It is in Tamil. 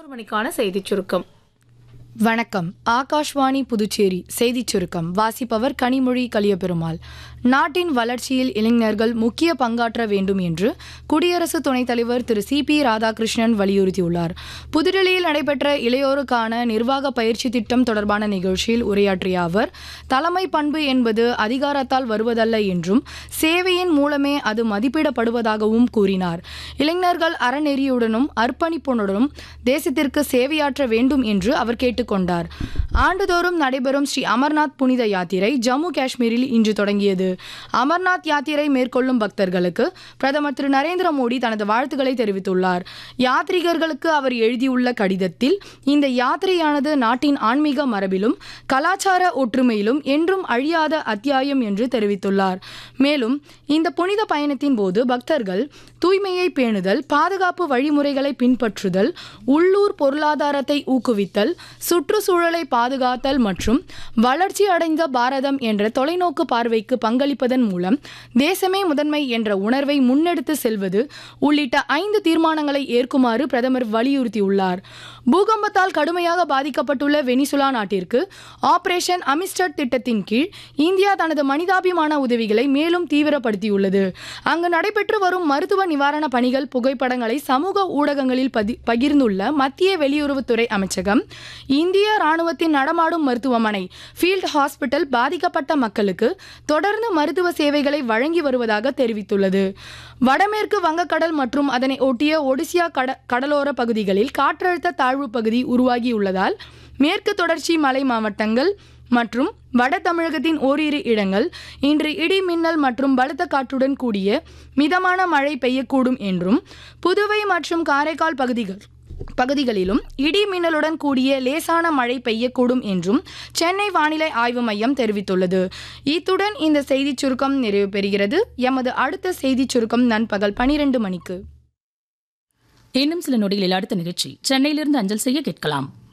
பதினோரு மணிக்கான செய்திச் சுருக்கம் வணக்கம் ஆகாஷ்வாணி புதுச்சேரி செய்திச் சுருக்கம் வாசிப்பவர் கனிமொழி கலியபெருமாள் நாட்டின் வளர்ச்சியில் இளைஞர்கள் முக்கிய பங்காற்ற வேண்டும் என்று குடியரசு துணைத் தலைவர் திரு சி பி ராதாகிருஷ்ணன் வலியுறுத்தியுள்ளார் புதுடில்லியில் நடைபெற்ற இளையோருக்கான நிர்வாக பயிற்சி திட்டம் தொடர்பான நிகழ்ச்சியில் உரையாற்றிய அவர் தலைமை பண்பு என்பது அதிகாரத்தால் வருவதல்ல என்றும் சேவையின் மூலமே அது மதிப்பிடப்படுவதாகவும் கூறினார் இளைஞர்கள் அறநெறியுடனும் அர்ப்பணிப்புடனும் தேசத்திற்கு சேவையாற்ற வேண்டும் என்று அவர் கேட்டுக்கொண்டார் ஆண்டுதோறும் நடைபெறும் ஸ்ரீ அமர்நாத் புனித யாத்திரை ஜம்மு காஷ்மீரில் இன்று தொடங்கியது அமர்நாத் யாத்திரை மேற்கொள்ளும் பக்தர்களுக்கு பிரதமர் திரு நரேந்திர மோடி தனது வாழ்த்துக்களை தெரிவித்துள்ளார் யாத்ரீகர்களுக்கு அவர் எழுதியுள்ள கடிதத்தில் இந்த யாத்திரையானது நாட்டின் ஆன்மீக மரபிலும் கலாச்சார ஒற்றுமையிலும் என்றும் அழியாத அத்தியாயம் என்று தெரிவித்துள்ளார் மேலும் இந்த புனித பயணத்தின் போது பக்தர்கள் தூய்மையை பேணுதல் பாதுகாப்பு வழிமுறைகளை பின்பற்றுதல் உள்ளூர் பொருளாதாரத்தை ஊக்குவித்தல் சுற்றுச்சூழலை பாதுகாத்தல் மற்றும் வளர்ச்சி அடைந்த பாரதம் என்ற தொலைநோக்கு பார்வைக்கு பங்களிப்பதன் மூலம் தேசமே முதன்மை என்ற உணர்வை முன்னெடுத்து செல்வது உள்ளிட்ட ஐந்து தீர்மானங்களை ஏற்குமாறு பிரதமர் வலியுறுத்தியுள்ளார் பூகம்பத்தால் கடுமையாக பாதிக்கப்பட்டுள்ள வெனிசுலா நாட்டிற்கு ஆபரேஷன் அமிஸ்டர் திட்டத்தின் கீழ் இந்தியா தனது மனிதாபிமான உதவிகளை மேலும் தீவிரப்படுத்தியுள்ளது அங்கு நடைபெற்று வரும் மருத்துவ நிவாரண பணிகள் புகைப்படங்களை சமூக ஊடகங்களில் பதி பகிர்ந்துள்ள மத்திய வெளியுறவுத்துறை அமைச்சகம் இந்திய ராணுவத்தின் நடமாடும் மருத்துவமனை ஃபீல்ட் ஹாஸ்பிட்டல் பாதிக்கப்பட்ட மக்களுக்கு தொடர்ந்து மருத்துவ சேவைகளை வழங்கி வருவதாக தெரிவித்துள்ளது வடமேற்கு வங்கக்கடல் மற்றும் அதனை ஒட்டிய ஒடிசியா கட கடலோர பகுதிகளில் காற்றழுத்த தாழ்வு பகுதி உருவாகியுள்ளதால் மேற்கு தொடர்ச்சி மலை மாவட்டங்கள் மற்றும் வட தமிழகத்தின் ஓரிரு இடங்கள் இன்று இடி மின்னல் மற்றும் பலத்த காற்றுடன் கூடிய மிதமான மழை பெய்யக்கூடும் என்றும் புதுவை மற்றும் காரைக்கால் பகுதிகள் பகுதிகளிலும் இடி மின்னலுடன் கூடிய லேசான மழை பெய்யக்கூடும் என்றும் சென்னை வானிலை ஆய்வு மையம் தெரிவித்துள்ளது இத்துடன் இந்த செய்திச் சுருக்கம் நிறைவு பெறுகிறது எமது அடுத்த செய்திச் சுருக்கம் நண்பகல் பனிரெண்டு மணிக்கு இன்னும் சில நொடிகளில் அடுத்த நிகழ்ச்சி சென்னையிலிருந்து அஞ்சல் செய்ய கேட்கலாம்